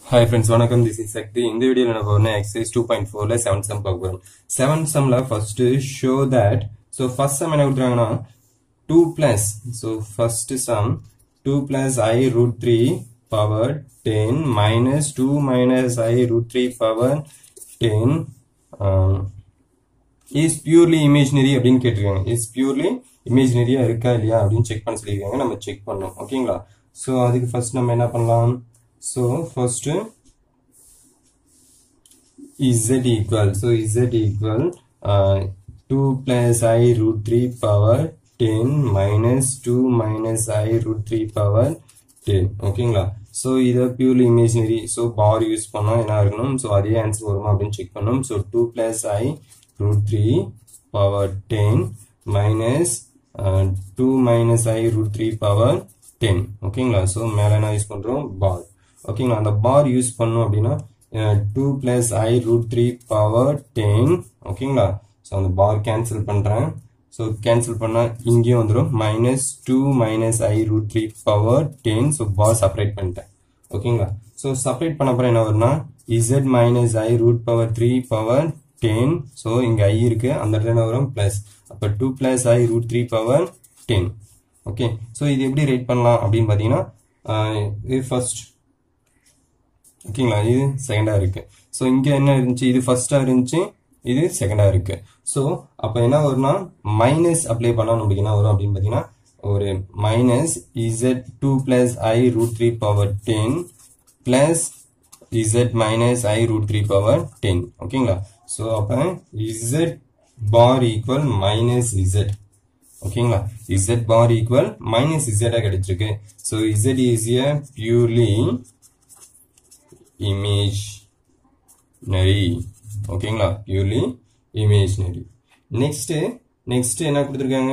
hi friends வணக்கம் this is Shakti இந்த வீடியோவில் நம்ம ஒன்று எக்ஸசைஸ் டூ பாயிண்ட் ஃபோர்ல செவன் சம் பார்க்க போகிறோம் செவன் சம்ல first show that so first sum என்ன கொடுத்துருக்காங்கன்னா two plus so first sum two plus i root three power ten minus two minus i root three power ten is purely imaginary அப்படின்னு கேட்டிருக்காங்க is purely இமேஜினரியா இருக்கா இல்லையா அப்படின்னு check பண்ண சொல்லியிருக்காங்க நம்ம செக் பண்ணோம் ஓகேங்களா ஸோ அதுக்கு ஃபர்ஸ்ட் நம்ம என்ன பண்ணலாம் so first z equal so z equal uh, 2 plus i root 3 power 10 minus 2 minus i root 3 power 10 ஓகேங்களா ஸோ இதை purely imaginary so bar use பண்ணோம் என்ன இருக்கணும் ஸோ அதே ஆன்சர் வருமா அப்படின்னு செக் பண்ணணும் so two plus i root three power ten minus two minus i root three power ten ஓகேங்களா ஸோ மேலே என்ன யூஸ் பண்ணுறோம் பார் ஓகேங்களா அந்த பார் யூஸ் பண்ணோம் அப்படின்னா two plus i root three power ten ஓகேங்களா ஸோ அந்த பார் கேன்சல் பண்ணுறேன் ஸோ கேன்சல் பண்ணால் இங்கேயும் வந்துடும் minus two minus i root three power ten so bar separate பண்ணிட்டேன் ஓகேங்களா ஸோ செப்பரேட் பண்ண அப்புறம் என்ன வரும்னா z minus i root power three power ten so இங்கே ஐ இருக்கு அந்த இடத்துல என்ன வரும் பிளஸ் அப்போ two plus i root three power ten okay so இது எப்படி ரைட் பண்ணலாம் அப்படின்னு பார்த்தீங்கன்னா இது ஃபர்ஸ்ட் ஓகேங்களா இது செகண்டா இருக்கு ஸோ இங்க என்ன இருந்துச்சு இது ஃபர்ஸ்டா இருந்துச்சு இது செகண்டா இருக்கு ஸோ அப்போ என்ன வரும்னா மைனஸ் அப்ளை பண்ணா நம்மளுக்கு என்ன வரும் அப்படின்னு பார்த்தீங்கன்னா ஒரு minus z two plus i root three power ten plus z minus i root three power ten ஓகேங்களா ஸோ அப்போ z bar equal minus z ஓகேங்களா இசட் பார் ஈக்குவல் மைனஸ் இசட்டா கிடைச்சிருக்கு so z is a purely imaginary ஓகேங்களா purely imaginary next next என்ன கொடுத்துருக்காங்க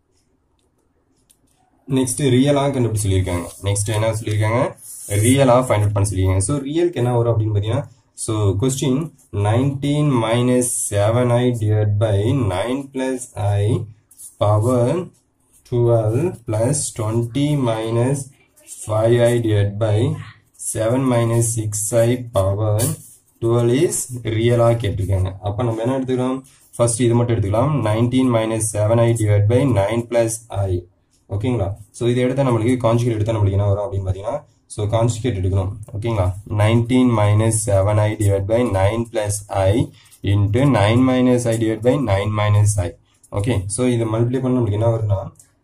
next ரியலா கண்டுபிடி சொல்லியிருக்காங்க நெக்ஸ்ட் என்ன சொல்லியிருக்காங்க ரியலா ஃபைண்ட் அவுட் பண்ண சொல்லியிருக்காங்க ஸோ ரியலுக்கு என்ன வரும் அப்படின்னு பார்த்தீங்கன்னா so question nineteen minus seven i divide by nine plus i power twelve plus twenty minus five i divide by 7 minus 6i power 12 is ரியலா கேட்டிருக்காங்க அப்ப நம்ம என்ன எடுத்துக்கலாம் ஃபர்ஸ்ட் இது மட்டும் எடுத்துக்கலாம் 19 minus 7i divided by 9 plus i ஓகேங்களா ஸோ இது எடுத்தா நம்மளுக்கு கான்ஜுகேட் எடுத்தா நம்மளுக்கு என்ன வரும் அப்படின்னு பார்த்தீங்கன்னா ஸோ கான்ஜுகேட் எடுக்கணும் ஓகேங்களா nineteen minus seven i divide by nine plus i into nine minus i divide by nine minus i okay so இதை மல்டிப்ளை பண்ண நம்மளுக்கு என்ன வரும்னா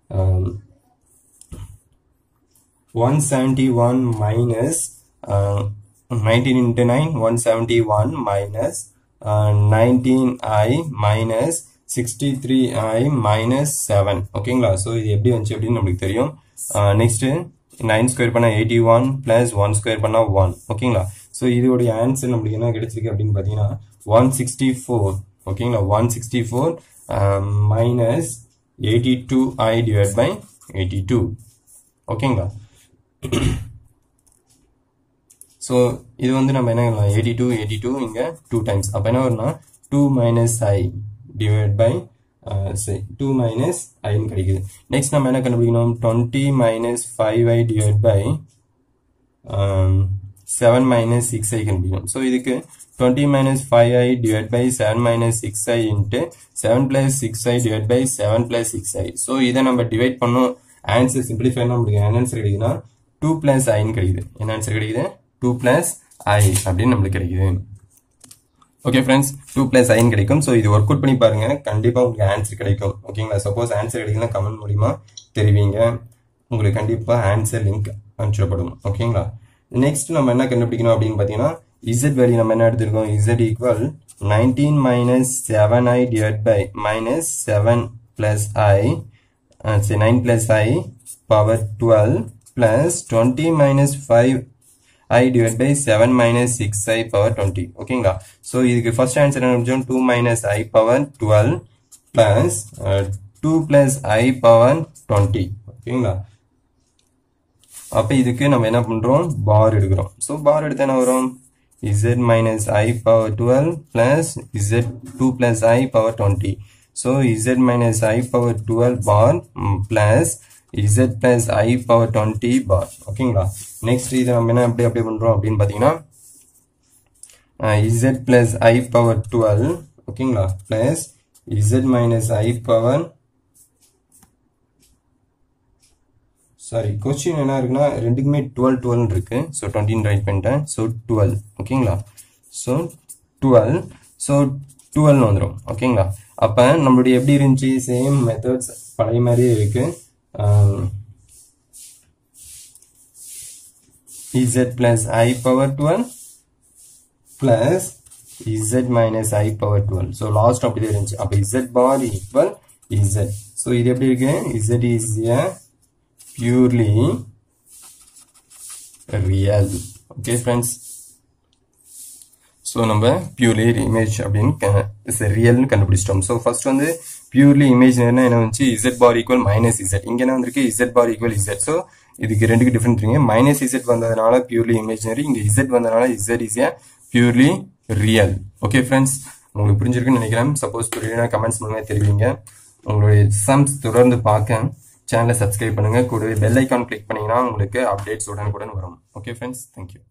171 minus uh, 19 into 9 171 minus uh, 19i minus 63i minus 7 ஓகேங்களா so இது எப்படி வந்துச்சு அப்படின்னு நம்மளுக்கு தெரியும் நெக்ஸ்ட் நைன் ஸ்கொயர் பண்ணா eighty one plus one square பண்ணா ஒன் ஓகேங்களா ஸோ இதோடைய ஆன்சர் நம்மளுக்கு என்ன கிடைச்சிருக்கு அப்படின்னு பார்த்தீங்கன்னா ஒன் சிக்ஸ்டி ஃபோர் ஓகேங்களா one sixty four minus eighty two i divide by eighty two ஓகேங்களா ஸோ இது வந்து நம்ம என்ன எயிட்டி டூ எயிட்டி டூ இங்கே டூ டைம்ஸ் அப்போ என்ன வரும்னா two minus i divide by two minus ஐன்னு கிடைக்குது நெக்ஸ்ட் நம்ம என்ன கண்டுபிடிக்கணும் twenty minus five i divide by seven minus six i கண்டுபிடிக்கணும் ஸோ இதுக்கு twenty minus five i divide by seven minus six i into seven plus six i divide by seven plus six i so இதை நம்ம divide பண்ணோம் answer simplify நம்மளுக்கு என்ன answer கிடைக்குதுன்னா two plus ஐன்னு கிடைக்குது என்ன ஆன்சர் கிடைக்குது டூ பிளஸ் ஐ அப்படின்னு நம்மளுக்கு கிடைக்குது ஓகே ஃப்ரெண்ட்ஸ் டூ பிளஸ் ஐன்னு கிடைக்கும் ஸோ இது ஒர்க் அவுட் பண்ணி பாருங்க கண்டிப்பாக உங்களுக்கு ஆன்சர் கிடைக்கும் ஓகேங்களா சப்போஸ் ஆன்சர் கிடைக்கலாம் கமெண்ட் மூலியமா தெரிவிங்க உங்களுக்கு கண்டிப்பாக ஆன்சர் லிங்க் அனுப்பிச்சிடப்படும் ஓகேங்களா நெக்ஸ்ட் நம்ம என்ன கண்டுபிடிக்கணும் அப்படின்னு பார்த்தீங்கன்னா இசட் வேல்யூ நம்ம என்ன எடுத்திருக்கோம் z equal nineteen minus seven i divide by minus seven plus i say 9 plus i power 12 plus 20 minus 5 i divided by 7 minus 6 i power 20 ஓகேங்களா ஸோ இதுக்கு ஃபர்ஸ்ட் ஆன்சர் என்ன two minus i power twelve plus two plus i power twenty ஓகேங்களா அப்போ இதுக்கு நம்ம என்ன பண்ணுறோம் பார் எடுக்கிறோம் ஸோ பார் எடுத்து என்ன வரும் z minus i power twelve plus z two plus i power twenty So z minus i power 12 bar mm, plus z plus i power 20 bar ஓகேங்களா நெக்ஸ்ட் இதை நம்ம என்ன எப்படி அப்ளை பண்றோம் அப்படின்னு பாத்தீங்கன்னா z plus i power twelve ஓகேங்களா plus z minus i power sorry question என்ன இருக்குன்னா ரெண்டுக்குமே டுவெல் டுவெல் இருக்கு ஸோ டுவெண்ட்டின்னு ரைட் பண்ணிட்டேன் ஸோ டுவெல் ஓகேங்களா ஸோ டுவெல் ஸோ டுவெல்னு வந்துடும் ஓகேங்களா அப்போ நம்மளுடைய எப்படி இருந்துச்சு சேம் மெத்தட்ஸ் பழைய மாதிரியே இருக்கு z plus i power 12 plus z minus i power 12 so last அப்படி இருந்துச்சு அப்ப z bar equal z so இது எப்படி இருக்கு z is a purely real okay friends so நம்ம பியூர்லி இமேஜ் அப்படின்னு ரியல்னு கண்டுபிடிச்சிட்டோம் ஸோ ஃபர்ஸ்ட் வந்து பியூர்லி இமேஜ் என்ன என்ன வந்துச்சு z bar equal minus z இங்கே என்ன வந்திருக்கு z bar equal z so இதுக்கு ரெண்டுக்கு டிஃப்ரெண்ட் இருக்கு மைனஸ் இசட் வந்ததுனால பியூர்லி இமேஜினரி இங்கே இசட் வந்ததுனால z is a purely real okay friends உங்களுக்கு புரிஞ்சிருக்குன்னு நினைக்கிறேன் சப்போஸ் புரியலனா கமெண்ட்ஸ் மூலமாக தெரிவிங்க உங்களுடைய சம்ஸ் தொடர்ந்து பார்க்க சேனலை சப்ஸ்கிரைப் பண்ணுங்க கூடவே பெல் ஐக்கான் கிளிக் பண்ணீங்கன்னா உங்களுக்கு அப்டேட்ஸ் உடனுக்குடன் வரும் ஓகே ஃப்ரெண்ட்ஸ் தேங்க்யூ